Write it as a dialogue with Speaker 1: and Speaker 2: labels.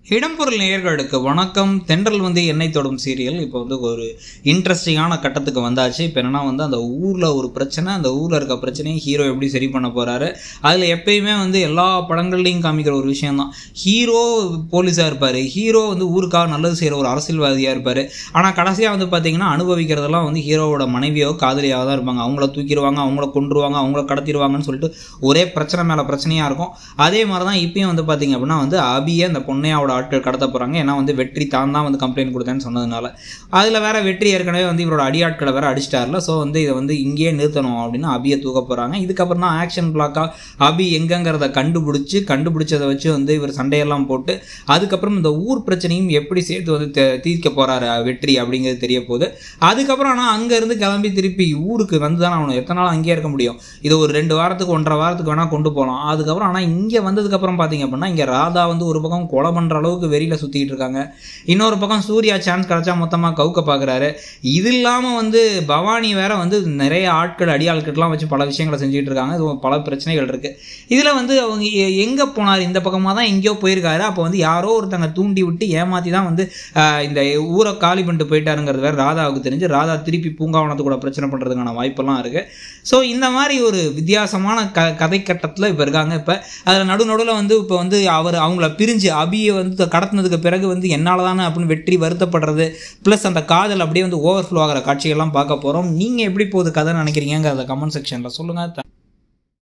Speaker 1: இடம்பொருள் நேயர்களுக்கு வணக்கம் தென்றல் வந்து எண்ணெய் தொடும் சீரியல் இப்போ வந்து ஒரு இன்ட்ரெஸ்டிங்கான கட்டத்துக்கு வந்தாச்சு இப்போ என்னன்னா வந்து அந்த ஊரில் ஒரு பிரச்சனை அந்த ஊரில் இருக்க பிரச்சனையை ஹீரோ எப்படி சரி பண்ண போகிறாரு அதில் எப்பயுமே வந்து எல்லா படங்கள்லையும் காமிக்கிற ஒரு விஷயம்தான் ஹீரோ போலீஸாக இருப்பார் ஹீரோ வந்து ஊருக்காக நல்லது செய்கிற ஒரு அரசியல்வாதியாக இருப்பார் ஆனால் கடைசியாக வந்து பார்த்தீங்கன்னா அனுபவிக்கிறதெல்லாம் வந்து ஹீரோவோட மனைவியோ காதலியாக தான் இருப்பாங்க அவங்கள தூக்கிடுவாங்க அவங்கள கொண்டுருவாங்க அவங்கள கடத்திடுவாங்கன்னு சொல்லிட்டு ஒரே பிரச்சனை மேலே பிரச்சனையாக இருக்கும் அதே மாதிரி தான் இப்பயும் வந்து பார்த்தீங்க அப்படின்னா வந்து அபியை அந்த பொன்னையாவோட ஆட்கள் கடத்த போகிறாங்க ஏன்னா வந்து வெற்றி தான் தான் வந்து கம்ப்ளைண்ட் கொடுத்தேன்னு சொன்னதுனால அதில் வேற வெற்றி ஏற்கனவே வந்து இவரோட அடியாட்களை வேற அடிச்சிட்டார்ல ஸோ வந்து இதை வந்து இங்கேயே நிறுத்தணும் அப்படின்னு அபியை தூக்க போகிறாங்க இதுக்கப்புறம் தான் ஆக்ஷன் பிளாக்காக அபி எங்கங்கிறத கண்டுபிடிச்சி கண்டுபிடிச்சதை வச்சு வந்து இவர் சண்டையெல்லாம் போட்டு அதுக்கப்புறம் இந்த ஊர் பிரச்சனையும் எப்படி சேர்த்து வந்து தே- தீர்க்க போகிறாரு வெற்றி அப்படிங்கிறது தெரிய போகுது அதுக்கப்புறம் ஆனால் அங்கேருந்து கிளம்பி திருப்பி ஊருக்கு வந்து தானே ஆகணும் எத்தனை நாள் அங்கேயே இருக்க முடியும் இது ஒரு ரெண்டு வாரத்துக்கு ஒன்றரை வாரத்துக்கு வேணால் கொண்டு போகலாம் அதுக்கப்புறம் ஆனால் இங்கே வந்ததுக்கப்புறம் பார்த்தீங்க அப்படின்னா இங்கே ராதா வந்து ஒரு பக்கம் கொலை பண்ணுற அளவுக்கு வெறியில் சுற்றிக்கிட்டு இருக்காங்க இன்னொரு பக்கம் சூர்யா சான்ஸ் கிடச்சா மொத்தமாக கவுக்க பார்க்குறாரு இது இல்லாமல் வந்து பவானி வேற வந்து நிறைய ஆட்கள் அடியாட்கள்லாம் வச்சு பல விஷயங்களை செஞ்சுட்டு இருக்காங்க இது பல பிரச்சனைகள் இருக்குது இதில் வந்து அவங்க எங்கே போனார் இந்த பக்கமாக தான் எங்கேயோ போயிருக்காரு அப்போ வந்து யாரோ ஒருத்தங்க தூண்டி விட்டு ஏமாற்றி தான் வந்து ஆஹ், இந்த ஊரை காலி பண்ணிட்டு போயிட்டாருங்கிறது வேற ராதாவுக்கு தெரிஞ்சு ராதா திருப்பி பூங்காவனத்து கூட பிரச்சனை பண்ணுறதுக்கான வாய்ப்பெல்லாம் இருக்குது ஸோ இந்த மாதிரி ஒரு வித்தியாசமான க கதை கட்டத்தில் இப்போ இருக்காங்க இப்போ அதில் நடு நடுவில் வந்து இப்போ வந்து அவர் அவங்கள பிரிஞ்சு அபியை வந்து கடத்தினதுக்கு பிறகு வந்து என்னால் தானே அப்படின்னு வெற்றி வருத்தப்படுறது ப்ளஸ் அந்த காதல் அப்படியே வந்து ஓவர்ஃப்ளோ ஆகிற காட்சிகள்லாம் பார்க்க போகிறோம் நீங்கள் எப்படி போகுது கதை நினைக்கிறீங்கிறத கமெண்ட் செக்ஷனில் சொல்லுங்கள்